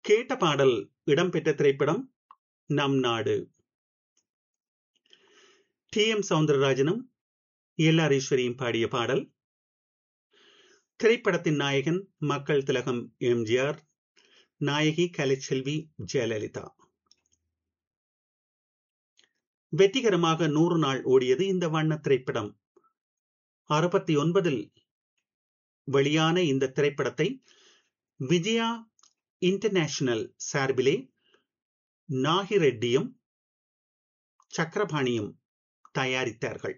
கேட்ட பாடல் இடம்பெற்ற திரைப்படம் நம் நாடு டி எம் சவுந்தரராஜனும் எல் ஆர் ஈஸ்வரியும் பாடிய பாடல் திரைப்படத்தின் நாயகன் மக்கள் திலகம் எம்ஜிஆர் நாயகி கலைச்செல்வி ஜெயலலிதா வெற்றிகரமாக நூறு நாள் ஓடியது இந்த வண்ண திரைப்படம் அறுபத்தி ஒன்பதில் வெளியான இந்த திரைப்படத்தை விஜயா இன்டர்நேஷனல் சார்பிலே நாகிரெட்டியும் சக்கரபாணியும் தயாரித்தார்கள்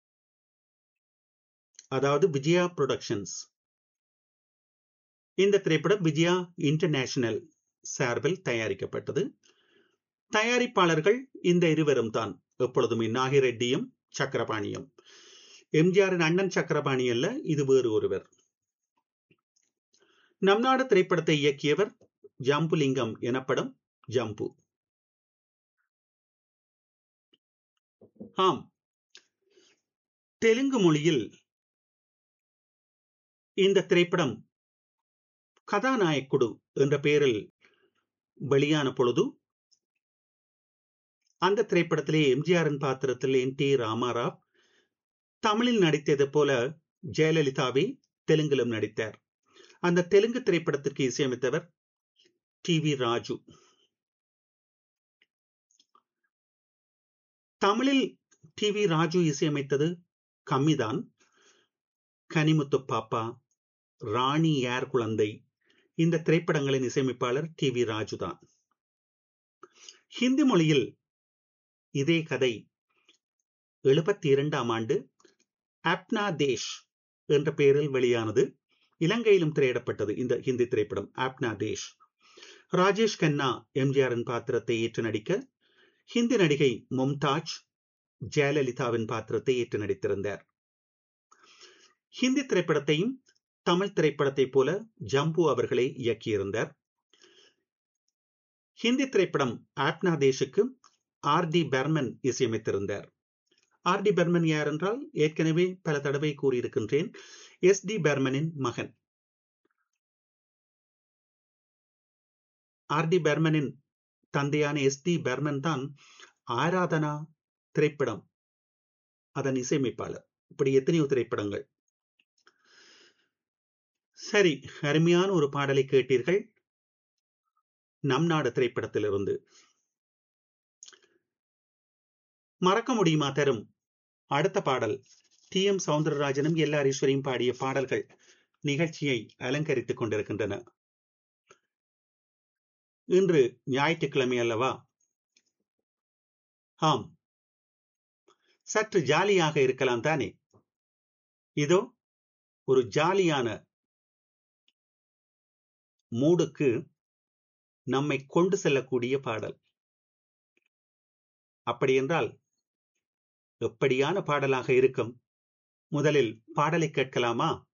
அதாவது விஜயா புரொடக்ஷன்ஸ் இந்த திரைப்படம் விஜயா இன்டர்நேஷனல் சார்பில் தயாரிக்கப்பட்டது தயாரிப்பாளர்கள் இந்த இருவரும் தான் எப்பொழுதுமே நாகிரெட்டியும் சக்கரபாணியும் எம்ஜிஆரின் அண்ணன் சக்கரபாணி அல்ல இது வேறு ஒருவர் நம் நாடு திரைப்படத்தை இயக்கியவர் ஜம்புலிங்கம் எனப்படும் ஜம்பு ஆம் தெலுங்கு மொழியில் இந்த திரைப்படம் கதாநாயக்குடு என்ற பெயரில் வெளியான பொழுது அந்த திரைப்படத்திலே எம்ஜிஆரின் பாத்திரத்தில் என் டி ராமாராவ் தமிழில் நடித்தது போல ஜெயலலிதாவை தெலுங்கிலும் நடித்தார் அந்த தெலுங்கு திரைப்படத்திற்கு இசையமைத்தவர் டி வி ராஜு தமிழில் டி வி ராஜு இசையமைத்தது கம்மிதான் கனிமுத்து பாப்பா ராணி யார் குழந்தை இந்த திரைப்படங்களின் இசையமைப்பாளர் டி வி ராஜு தான் ஹிந்தி மொழியில் இதே கதை எழுபத்தி இரண்டாம் ஆண்டு அப்னா தேஷ் என்ற பெயரில் வெளியானது இலங்கையிலும் திரையிடப்பட்டது இந்த ஹிந்தி திரைப்படம் ஆப்னா தேஷ் ராஜேஷ் கண்ணா எம்ஜிஆரின் பாத்திரத்தை ஏற்று நடிக்க ஹிந்தி நடிகை மும்தாஜ் ஜெயலலிதாவின் பாத்திரத்தை ஏற்று நடித்திருந்தார் ஹிந்தி திரைப்படத்தையும் தமிழ் திரைப்படத்தை போல ஜம்பு அவர்களே இயக்கியிருந்தார் ஹிந்தி திரைப்படம் ஆப்னா தேஷுக்கு ஆர் டி பெர்மன் இசையமைத்திருந்தார் ஆர் டி பெர்மன் யார் என்றால் ஏற்கனவே பல தடவை கூறியிருக்கின்றேன் எஸ் டி பெர்மனின் மகன் ஆர் டி பெர்மனின் தந்தையான எஸ் டி பெர்மன் தான் ஆராதனா திரைப்படம் அதன் இசையமைப்பாளர் இப்படி எத்தனையோ திரைப்படங்கள் சரி அருமையான ஒரு பாடலை கேட்டீர்கள் நம் நாடு திரைப்படத்திலிருந்து மறக்க முடியுமா தரும் அடுத்த பாடல் டி எம் சவுந்தரராஜனும் எல் ஆர் ஈஸ்வரியும் பாடிய பாடல்கள் நிகழ்ச்சியை அலங்கரித்துக் கொண்டிருக்கின்றன இன்று ஞாயிற்றுக்கிழமை அல்லவா ஆம் சற்று ஜாலியாக இருக்கலாம் தானே இதோ ஒரு ஜாலியான மூடுக்கு நம்மை கொண்டு செல்லக்கூடிய பாடல் அப்படி என்றால் எப்படியான பாடலாக இருக்கும் முதலில் பாடலை கேட்கலாமா